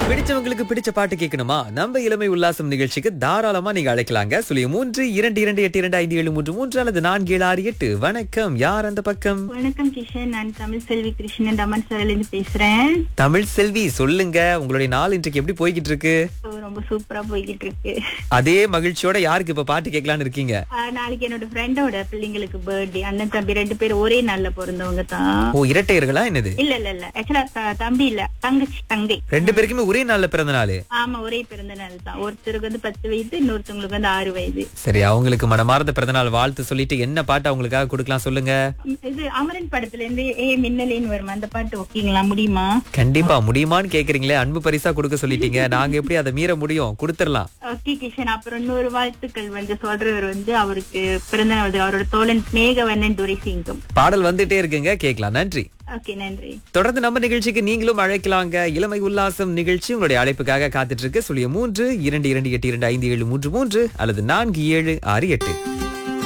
பிடிச்சவங்களுக்கு பிடிச்ச பாட்டு கேட்கணுமா நம்ம இளமை உல்லாசம் நிகழ்ச்சிக்கு தாராளமா நீங்க அழைக்கலாங்க சுழிய மூன்று இரண்டு இரண்டு எட்டு இரண்டு ஐந்து ஏழு மூன்று மூன்று அல்லது நான்கு ஏழு ஆறு எட்டு வணக்கம் யார் அந்த பக்கம் வணக்கம் கிஷன் நான் தமிழ் செல்வி கிருஷ்ணன் ரமன் சாரில இருந்து பேசுறேன் தமிழ் செல்வி சொல்லுங்க உங்களுடைய நாள் இன்றைக்கு எப்படி போய்கிட்டு இருக்கு So, ரொம்ப சூப்பரா போய்கிட்டு இருக்கு அதே மகிழ்ச்சியோட யாருக்கு இப்ப பாட்டு கேட்கலான்னு இருக்கீங்க ஆஹ், நாளைக்கு என்னோட ஃப்ரெண்டோட பிள்ளைங்களுக்கு பர்த்டே அண்ணன் தம்பி ரெண்டு பேரும் ஒரே நாள்ல பிறந்தவங்க தான் ஓ இரட்டையர்களா என்னது இல்ல இல்ல இல்ல ஆக்சுவலா தம்பி இல்ல தங்கச்சி தங்கை ரெண்டு பேருக்குமே ஒரே நாள்ல பிறந்த நாள் ஆமா ஒரே பிறந்த நாள் தான் ஒருத்தருக்கு வந்து பத்து வயது இன்னொருத்தவங்களுக்கு வந்து ஆறு வயது சரி அவங்களுக்கு மனமார்ந்த பிறந்த நாள் வாழ்த்து சொல்லிட்டு என்ன பாட்டு அவங்களுக்காக கொடுக்கலாம் சொல்லுங்க உம், இது அமரன் படத்துல இருந்து ஏ மின்னலேன்னு வருமா அந்த பாட்டு ஓகேங்களா முடியுமா கண்டிப்பா முடியுமான்னு கேக்குறீங்களே அன்பு பரிசா கொடுக்க சொல்லிட்டீங்க நாங்க எப்படி அதை மீற முடியும் கொடுத்துடலாம் ஓகே கிஷன் அப்புறம் இன்னொரு வாழ்த்துக்கள் வந்து சொல்றவர் வந்து அவருக்கு பிறந்த நாள் அவரோட தோழன் மேகவண்ணன் துரைசிங்கம் பாடல் வந்துட்டே இருக்குங்க கேட்கலாம் நன்றி ஓகே நன்றி தொடர்ந்து நம்ம நிகழ்ச்சிக்கு நீங்களும் அழைக்கலாங்க இளமை உல்லாசம் நிகழ்ச்சி உங்களுடைய அழைப்புக்காக காத்துட்டு இருக்கு சுழிய மூன்று இரண்டு இரண்டு எட்டு இரண்டு ஐந்து ஏழு மூன்று மூன்று அல்லது நான்கு ஏழு ஆறு எட்டு